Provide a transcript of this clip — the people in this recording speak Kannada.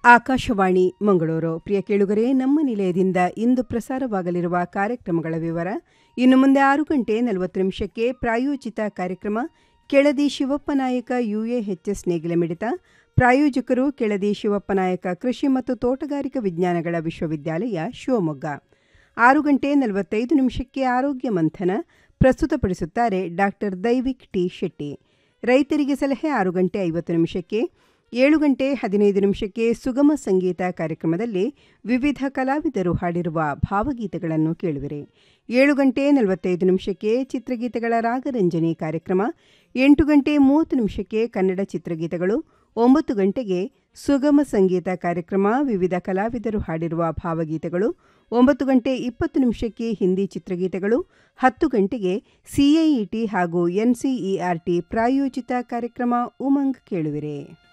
ಆಕಾಶವಾಣಿ ಮಂಗಳೂರು ಪ್ರಿಯ ಕೇಳುಗರೆ ನಮ್ಮ ನಿಲಯದಿಂದ ಇಂದು ಪ್ರಸಾರವಾಗಲಿರುವ ಕಾರ್ಯಕ್ರಮಗಳ ವಿವರ ಇನ್ನು ಮುಂದೆ ಆರು ಗಂಟೆ ನಲವತ್ತು ನಿಮಿಷಕ್ಕೆ ಪ್ರಾಯೋಜಿತ ಕಾರ್ಯಕ್ರಮ ಕೆಳದಿ ಶಿವಪ್ಪ ನಾಯಕ ಯುಎಎಚ್ಎಸ್ ನೇಗಿಲ ಮಿಡಿತ ಪ್ರಾಯೋಜಕರು ಕೆಳದಿ ಶಿವಪ್ಪ ನಾಯಕ ಕೃಷಿ ಮತ್ತು ತೋಟಗಾರಿಕಾ ವಿಜ್ಞಾನಗಳ ವಿಶ್ವವಿದ್ಯಾಲಯ ಶಿವಮೊಗ್ಗ ಆರು ಗಂಟೆ ನಲವತ್ತೈದು ನಿಮಿಷಕ್ಕೆ ಆರೋಗ್ಯ ಮಂಥನ ಪ್ರಸ್ತುತಪಡಿಸುತ್ತಾರೆ ಡಾಕ್ಟರ್ ದೈವಿಕ್ ಟಿ ಶೆಟ್ಟಿ ರೈತರಿಗೆ ಸಲಹೆ ಆರು ಗಂಟೆ ಐವತ್ತು ನಿಮಿಷಕ್ಕೆ ಏಳು ಗಂಟೆ ಹದಿನೈದು ನಿಮಿಷಕ್ಕೆ ಸುಗಮ ಸಂಗೀತ ಕಾರ್ಯಕ್ರಮದಲ್ಲಿ ವಿವಿಧ ಕಲಾವಿದರು ಹಾಡಿರುವ ಭಾವಗೀತೆಗಳನ್ನು ಕೇಳುವಿರಿ ಏಳು ಗಂಟೆ ನಲವತ್ತೈದು ನಿಮಿಷಕ್ಕೆ ಚಿತ್ರಗೀತೆಗಳ ರಾಗರಂಜನಿ ಕಾರ್ಯಕ್ರಮ ಎಂಟು ಗಂಟೆ ಮೂವತ್ತು ನಿಮಿಷಕ್ಕೆ ಕನ್ನಡ ಚಿತ್ರಗೀತೆಗಳು ಒಂಬತ್ತು ಗಂಟೆಗೆ ಸುಗಮ ಸಂಗೀತ ಕಾರ್ಯಕ್ರಮ ವಿವಿಧ ಕಲಾವಿದರು ಹಾಡಿರುವ ಭಾವಗೀತೆಗಳು ಒಂಬತ್ತು ಗಂಟೆ ಇಪ್ಪತ್ತು ನಿಮಿಷಕ್ಕೆ ಹಿಂದಿ ಚಿತ್ರಗೀತೆಗಳು ಹತ್ತು ಗಂಟೆಗೆ ಸಿಐಇಟಿ ಹಾಗೂ ಎನ್ಸಿಇಆರ್ಟಿ ಪ್ರಾಯೋಜಿತ ಕಾರ್ಯಕ್ರಮ ಉಮಂಗ್ ಕೇಳುವಿರೆ